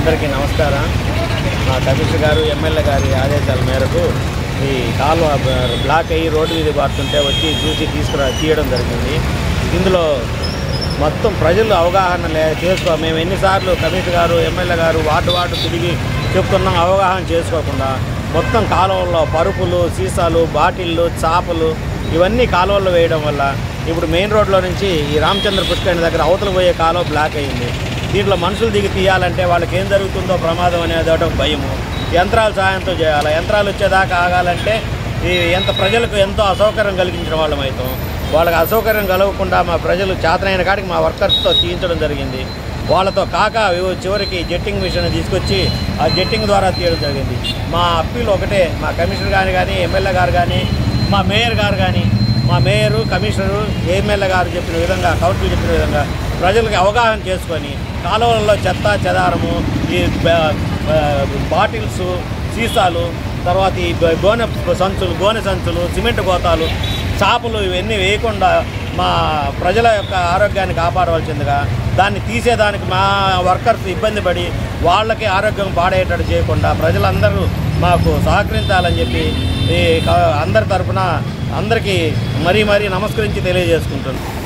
అందరికీ నమస్కారం మా కమిషనర్ గారు ఎమ్మెల్యే గారి ఆదేశాల మేరకు ఈ కాలువ బ- బ్లాక్ అయ్యి రోడ్డు మీద పడుతుంటే వచ్చి చూసి తీసుకురా తీయడం జరిగింది ఇందులో మొత్తం ప్రజలు అవగాహన లే చేసుకో మేము ఎన్నిసార్లు కమిషనర్ గారు ఎమ్మెల్యే గారు వార్డు వార్డు తిరిగి చెప్తున్నాం అవగాహన చేసుకోకుండా మొత్తం కాలువల్లో పరుపులు సీసాలు బాటిళ్ళు చాపలు ఇవన్నీ కాలువల్లో వేయడం వల్ల ఇప్పుడు మెయిన్ రోడ్లో నుంచి ఈ రామచంద్ర పుష్కరిణి దగ్గర అవతల పోయే కాలువ బ్లాక్ అయింది దీంట్లో మనుషులు దిగి తీయాలంటే వాళ్ళకి ఏం జరుగుతుందో ప్రమాదం అనేది ఒకటి ఒక భయము యంత్రాల సాయంతో చేయాలి యంత్రాలు వచ్చేదాకా ఆగాలంటే ఈ ఎంత ప్రజలకు ఎంతో అసౌకర్యం కలిగించిన వాళ్ళం అవుతాం వాళ్ళకి అసౌకర్యం కలగకుండా మా ప్రజలు చేతనైన కాడికి మా వర్కర్స్తో తీయించడం జరిగింది వాళ్ళతో కాక ఇవి చివరికి జెట్టింగ్ మిషన్ తీసుకొచ్చి ఆ జెట్టింగ్ ద్వారా తీయడం జరిగింది మా అప్పీల్ ఒకటే మా కమిషనర్ గారు కానీ ఎమ్మెల్యే గారు కానీ మా మేయర్ గారు కానీ మా మేయరు కమిషనరు ఎమ్మెల్యే గారు చెప్పిన విధంగా కౌన్సిల్ చెప్పిన విధంగా ప్రజలకు అవగాహన చేసుకొని కాలువలలో చెత్త చెదారము ఈ బ- బ- బాటిల్స్ సీసాలు తర్వాత ఈ బ- గోనె సంచులు గోనె సంచులు సిమెంట్ గోతాలు చేపలు ఇవన్నీ వేయకుండా మా ప్రజల యొక్క ఆరోగ్యాన్ని కాపాడవలసిందిగా దాన్ని తీసేదానికి మా వర్కర్స్ ఇబ్బంది పడి వాళ్ళకి ఆరోగ్యం పాడేటట్టు చేయకుండా ప్రజలందరూ మాకు సహకరించాలని చెప్పి ఈ క- అందరి తరపున అందరికీ మరీ మరీ నమస్కరించి తెలియజేసుకుంటున్నాను